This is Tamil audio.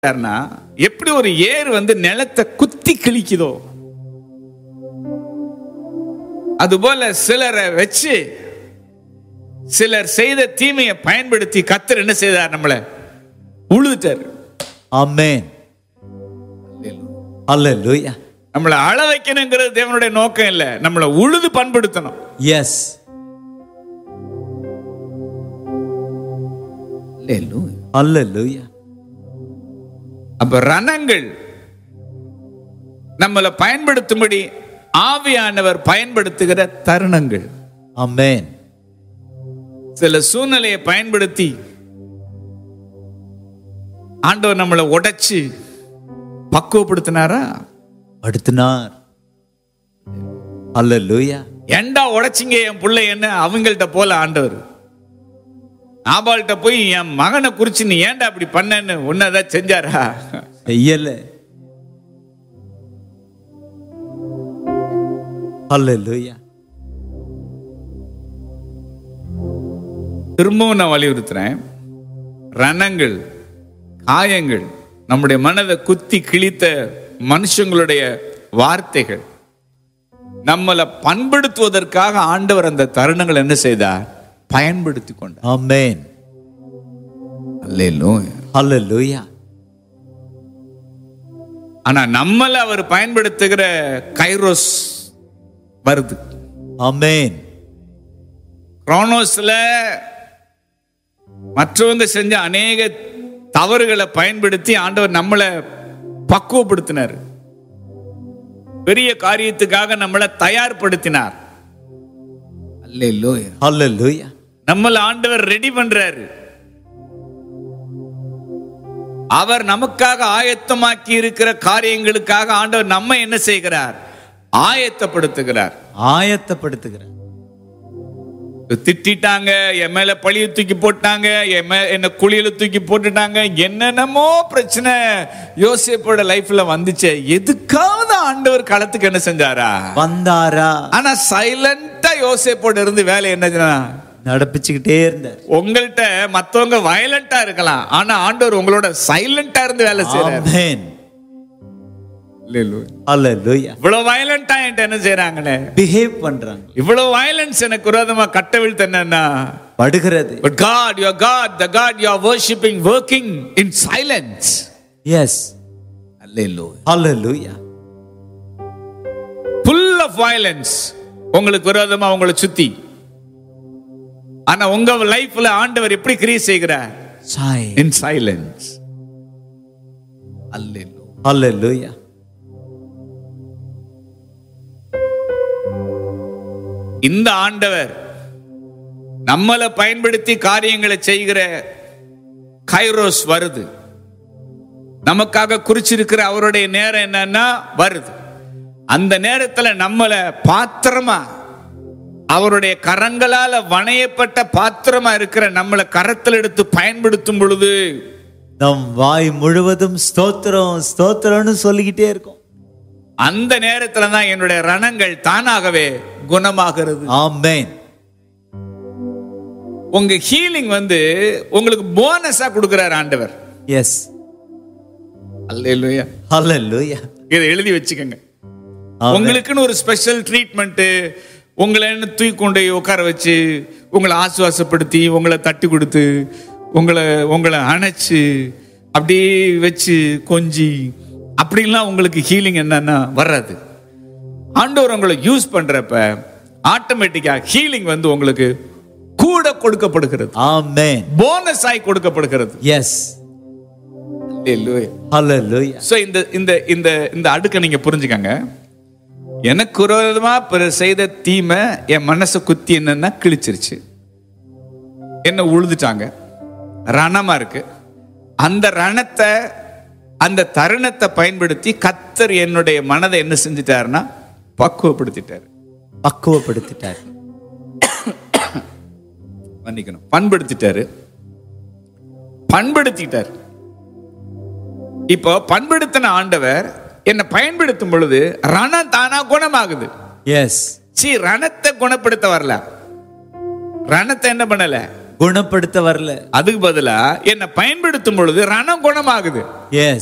செய்தார்னா, எப்படி ஒரு ஏர் வந்து நிலத்தை குத்தி கிழிக்குதோ அதுபோல சிலரை வச்சு சிலர் செய்த தீமையை பயன்படுத்தி கத்தர் என்ன செய்தார் நம்மள உழுதுட்டார் Amen. Hallelujah. நம்மளை அழ வைக்கணுங்கிறது தேவனுடைய நோக்கம் இல்ல நம்மளை உழுது பண்படுத்தணும் Yes. Hallelujah. அப்ப ரணங்கள் நம்மளை பயன்படுத்தும்படி ஆவியானவர் பயன்படுத்துகிற தருணங்கள் Amen. சில சூழ்நிலையை பயன்படுத்தி ஆண்டவர் நம்மளை உடைச்சு பக்குவப்படுத்தினாரா படுத்தினார் Hallelujah. ஏண்டா உடைச்சிங்க என் பிள்ளை என்ன அவங்கள்ட்ட போல ஆண்டவர் நாபால்கிட்ட போய் என் மகனை குறிச்சு நீ ஏன்டா அப்படி பண்ணன்னு உன்னதான் செஞ்சாரா செய்யல Hallelujah. திரும்பவும் நான் வலியுறுத்துறேன் ரணங்கள் காயங்கள் நம்முடைய மனதை குத்தி கிழித்த மனுஷங்களுடைய வார்த்தைகள் நம்மளை பண்படுத்துவதற்காக ஆண்டவர் அந்த தருணங்கள் என்ன செய்தார் பயன்படுத்தி கொண்டார் Amen. அல்லேலூயா. Hallelujah. ஆனா நம்மள அவர் பயன்படுத்துகிற கைரோஸ் வருது Amen. குரோனோஸ்ல மற்றவங்க செஞ்ச அநேக தவறுகளை பயன்படுத்தி ஆண்டவர் நம்மளை பக்குவப்படுத்தினார் பெரிய காரியத்துக்காக நம்மளை தயார்படுத்தினார் அல்லேலூயா. Hallelujah. நம்மள ஆண்டவர் ரெடி பண்றாரு அவர் நமக்காக ஆயத்தமாக்கி இருக்கிற காரியங்களுக்காக ஆண்டவர் நம்ம என்ன செய்கிறார் ஆயத்தப்படுத்துகிறார் ஆயத்தப்படுத்துகிறார் திட்டிட்டாங்க என் மேல பழிய தூக்கி போட்டாங்க என் மே என்ன குழியில தூக்கி போட்டுட்டாங்க என்னென்னமோ பிரச்சனை யோசிப்போட லைஃப்ல வந்துச்சு எதுக்காவது ஆண்டவர் களத்துக்கு என்ன செஞ்சாரா வந்தாரா ஆனா சைலண்டா யோசிப்போட இருந்து வேலை என்னதுன்னா நடப்பிச்சுக்கிட்டே இருந்தார் உங்கள்கிட்ட மத்தவங்க வயலண்டா இருக்கலாம் ஆனா ஆண்டவர் உங்களோட சைலண்டா இருந்து வேலை செய்யறாரு Amen. Hallelujah. இவ்வளவு வயலண்டா என்கிட்ட என்ன செய்யறாங்கன்னு பிஹேவ் பண்றாங்க இவ்வளவு வயலன்ஸ் எனக்கு விரோதமா கட்டவிழ்த்து என்னன்னா படுகிறது But God, your God, the God you are worshipping, working in silence. Yes Hallelujah. Hallelujah. Full of violence. உங்களுக்கு விரோதமா உங்களை சுத்தி ஆனா உங்க லைஃப்ல ஆண்டவர் எப்படி கிரியை செய்கிறார் சாய் இன் சைலன்ஸ் அல்லேலூயா Hallelujah. இந்த ஆண்டவர் நம்மளை பயன்படுத்தி காரியங்களை செய்கிற கைரோஸ் வருது நமக்காக குறிச்சிருக்கிற அவருடைய நேரம் என்னன்னா வருது அந்த நேரத்துல நம்மளை பாத்திரமா அவருடைய கரங்களால வணையப்பட்ட பாத்திரமா இருக்கிற நம்மளை கரத்தில் எடுத்து பயன்படுத்தும் பொழுது நம் வாய் முழுவதும் ஸ்தோத்திரம் ஸ்தோத்திரம்னு சொல்லிக்கிட்டே இருக்கும் அந்த நேரத்துல தான் என்னுடைய ரணங்கள் தானாகவே குணமாகிறது ஆமென் உங்க ஹீலிங் வந்து உங்களுக்கு போனஸா கொடுக்கிறார் ஆண்டவர் எஸ் அல்லேலூயா Hallelujah. இதை எழுதி வச்சுக்கோங்க Amen. உங்களுக்குன்னு ஒரு ஸ்பெஷல் ட்ரீட்மெண்ட் உங்களை என்ன தூக்கி கொண்டு போய் உட்கார வச்சு உங்களை ஆசுவாசப்படுத்தி உங்களை தட்டி கொடுத்து உங்களை உங்களை அணைச்சு அப்படியே வச்சு கொஞ்சி அப்படிலாம் உங்களுக்கு ஹீலிங் என்னன்னா வராது ஆண்டவர் உங்களை யூஸ் பண்றப்ப ஆட்டோமேட்டிக்கா ஹீலிங் வந்து உங்களுக்கு கூட கொடுக்கப்படுகிறது ஆமென் போனஸ் ஆகி கொடுக்கப்படுகிறது எஸ் Hallelujah. Hallelujah. ஸோ இந்த இந்த இந்த இந்த அடுக்கை நீங்க புரிஞ்சுக்கங்க எனக்கு விரோதமா பிறர் செய்த தீமை என் மனசை குத்தி என்னன்னா கிழிச்சிருச்சு என்ன உழுதுட்டாங்க ரணமா இருக்கு அந்த ரணத்தை அந்த தருணத்தை பயன்படுத்தி கத்தர் என்னுடைய மனதை என்ன செஞ்சிட்டாருன்னா பக்குவப்படுத்திட்டாரு பக்குவப்படுத்திட்டார் மன்னிக்கணும் பண்படுத்திட்டாரு பண்படுத்திட்டார் இப்போ பண்படுத்தின ஆண்டவர் என்னை பயன்படுத்தும் பொழுது ரணம் தானா குணமாகுது எஸ் சி ரணத்தை குணப்படுத்த வரல ரணத்தை என்ன பண்ணல குணப்படுத்த வரல அதுக்கு பதிலா என்னை பயன்படுத்தும் பொழுது ரணம் குணமாகுது எஸ்